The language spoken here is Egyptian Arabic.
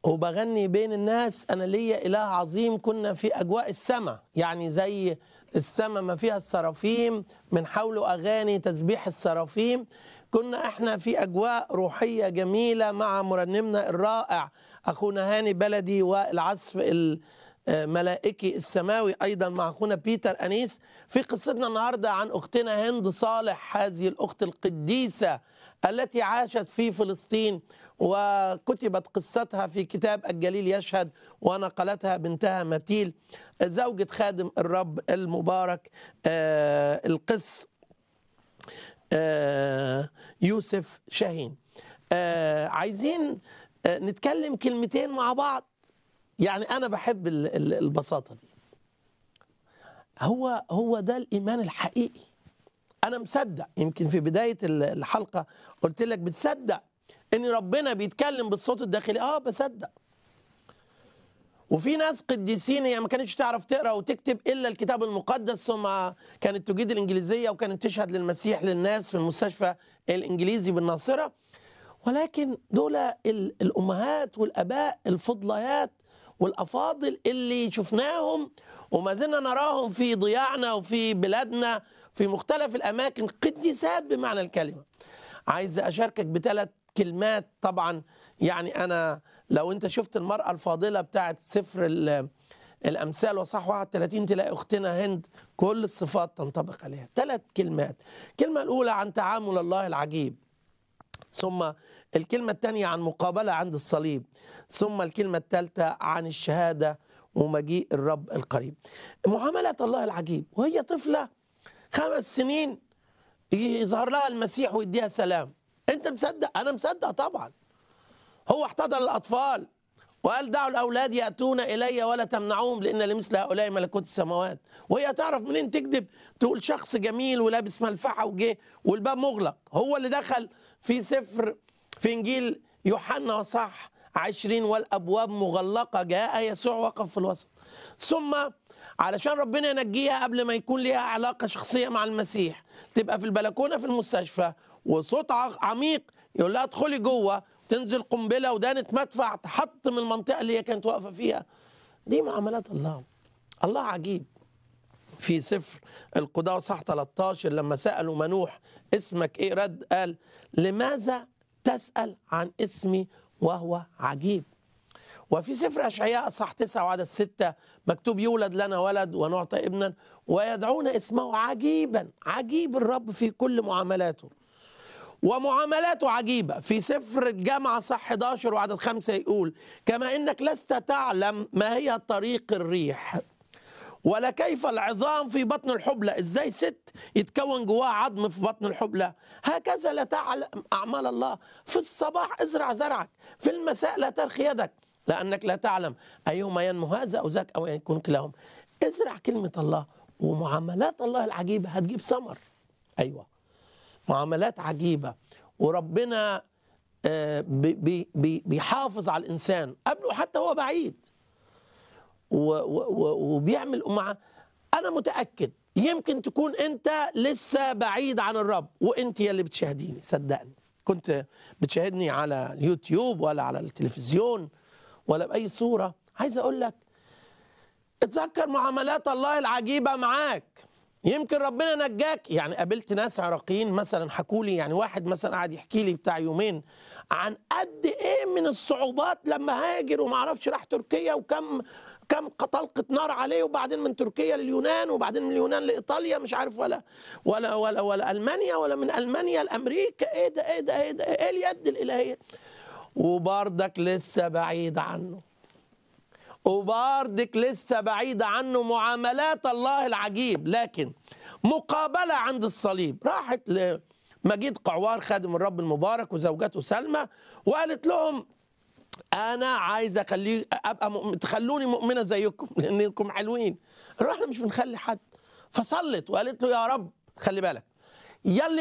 وبغني بين الناس انا ليا اله عظيم كنا في اجواء السماء يعني زي السماء ما فيها السرافيم من حوله اغاني تسبيح السرافيم كنا احنا في اجواء روحيه جميله مع مرنمنا الرائع اخونا هاني بلدي والعزف الملائكي السماوي ايضا مع اخونا بيتر انيس في قصتنا النهارده عن اختنا هند صالح هذه الاخت القديسه التي عاشت في فلسطين وكتبت قصتها في كتاب الجليل يشهد ونقلتها بنتها متيل زوجة خادم الرب المبارك آه القس آه يوسف شاهين آه عايزين آه نتكلم كلمتين مع بعض يعني أنا بحب ال- ال- البساطة دي هو هو ده الإيمان الحقيقي انا مصدق يمكن في بدايه الحلقه قلت لك بتصدق ان ربنا بيتكلم بالصوت الداخلي اه بصدق وفي ناس قديسين هي ما كانتش تعرف تقرا وتكتب الا الكتاب المقدس ثم كانت تجيد الانجليزيه وكانت تشهد للمسيح للناس في المستشفى الانجليزي بالناصره ولكن دول ال- الامهات والاباء الفضليات والافاضل اللي شفناهم وما زلنا نراهم في ضياعنا وفي بلادنا في مختلف الاماكن قديسات بمعنى الكلمه. عايز اشاركك بثلاث كلمات طبعا يعني انا لو انت شفت المراه الفاضله بتاعت سفر ال- الامثال وصح 31 تلاقي اختنا هند كل الصفات تنطبق عليها. ثلاث كلمات. الكلمه الاولى عن تعامل الله العجيب. ثم الكلمة الثانية عن مقابلة عند الصليب ثم الكلمة الثالثة عن الشهادة ومجيء الرب القريب معاملة الله العجيب وهي طفلة خمس سنين يظهر لها المسيح ويديها سلام انت مصدق انا مصدق طبعا هو احتضن الاطفال وقال دعوا الاولاد ياتون الي ولا تمنعوهم لان لمثل هؤلاء ملكوت السماوات وهي تعرف منين تكذب تقول شخص جميل ولابس ملفحه وجه والباب مغلق هو اللي دخل في سفر في انجيل يوحنا وصح عشرين والابواب مغلقه جاء يسوع وقف في الوسط ثم علشان ربنا ينجيها قبل ما يكون ليها علاقه شخصيه مع المسيح تبقى في البلكونه في المستشفى وصوت ع- عميق يقول لها ادخلي جوه تنزل قنبله ودانة مدفع تحطم المنطقه اللي هي كانت واقفه فيها دي معاملات الله الله عجيب في سفر القضاء صح 13 لما سألوا منوح اسمك ايه رد قال لماذا تسأل عن اسمي وهو عجيب وفي سفر أشعياء صح 9 وعدد 6 مكتوب يولد لنا ولد ونعطى ابنا ويدعون اسمه عجيبا عجيب الرب في كل معاملاته ومعاملاته عجيبة في سفر الجامعة صح 11 وعدد خمسة يقول كما إنك لست تعلم ما هي طريق الريح ولا كيف العظام في بطن الحبلى ازاي ست يتكون جواها عظم في بطن الحبلى هكذا لا تعلم اعمال الله في الصباح ازرع زرعك في المساء لا ترخي يدك لانك لا تعلم ايهما ينمو هذا او ذاك او يكون كلاهما ازرع كلمه الله ومعاملات الله العجيبه هتجيب ثمر ايوه معاملات عجيبه وربنا آه، بي- بي- بي- بيحافظ على الانسان قبله حتى هو بعيد و- و- و- وبيعمل مع انا متاكد يمكن تكون انت لسه بعيد عن الرب وانت يا اللي بتشاهديني صدقني كنت بتشاهدني على اليوتيوب ولا على التلفزيون ولا باي صوره عايز اقول لك اتذكر معاملات الله العجيبه معاك يمكن ربنا نجاك يعني قابلت ناس عراقيين مثلا حكوا لي يعني واحد مثلا قاعد يحكي لي بتاع يومين عن قد ايه من الصعوبات لما هاجر وما اعرفش راح تركيا وكم كم طلقة نار عليه وبعدين من تركيا لليونان وبعدين من اليونان لايطاليا مش عارف ولا ولا ولا ولا المانيا ولا من المانيا لامريكا ايه ده ايه ده ايه ده ايه اليد الالهيه وبرضك لسه بعيد عنه وبرضك لسه بعيدة عنه معاملات الله العجيب لكن مقابلة عند الصليب راحت لمجيد قعوار خادم الرب المبارك وزوجته سلمى وقالت لهم انا عايز اخليه ابقى مؤمن تخلوني مؤمنه زيكم لانكم حلوين قالوا احنا مش بنخلي حد فصلت وقالت له يا رب خلي بالك يلي